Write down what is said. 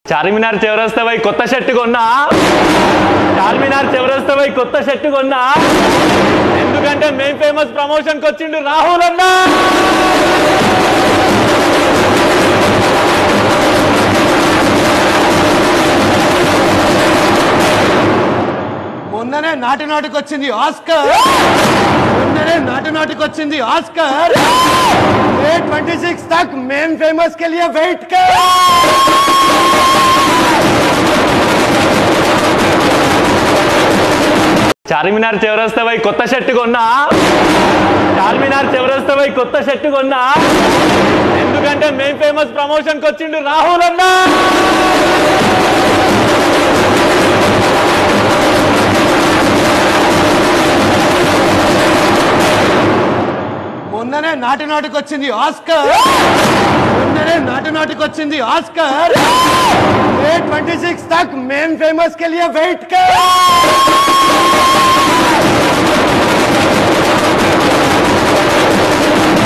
చార్మినార్ చివరస్తా పోయి కొత్త షర్ట్ కొన్నా చార్మినార్ చివరస్తా పోయి కొత్త షర్ట్ కొన్నా ఎందుకంటే మెయిన్ ఫేమస్ ప్రమోషన్ కి వచ్చిండు రాహుల్ అన్నా మొన్ననే నాటి నాటికి వచ్చింది ఆస్కర్ మొన్ననే నాటి నాటికి వచ్చింది ఆస్కర్ మే ట్వంటీ సిక్స్ तक मेन फेमस के लिए वेट कर చార్మినార్ చివరస్తా పోయి కొత్త షర్ట్ కొన్నా చార్మినార్ చివరస్తా పోయి కొత్త షర్ట్ కొన్నా ఎందుకంటే మెయిన్ ఫేమస్ ప్రమోషన్ కి వచ్చిండు రాహుల్ అన్నా మొన్ననే నాటి నాటికి వచ్చింది ఆస్కర్ మొన్ననే నాటి నాటికి వచ్చింది ఆస్కర్ మే ట్వంటీ సిక్స్ तक मेन फेमस के लिए वेट कर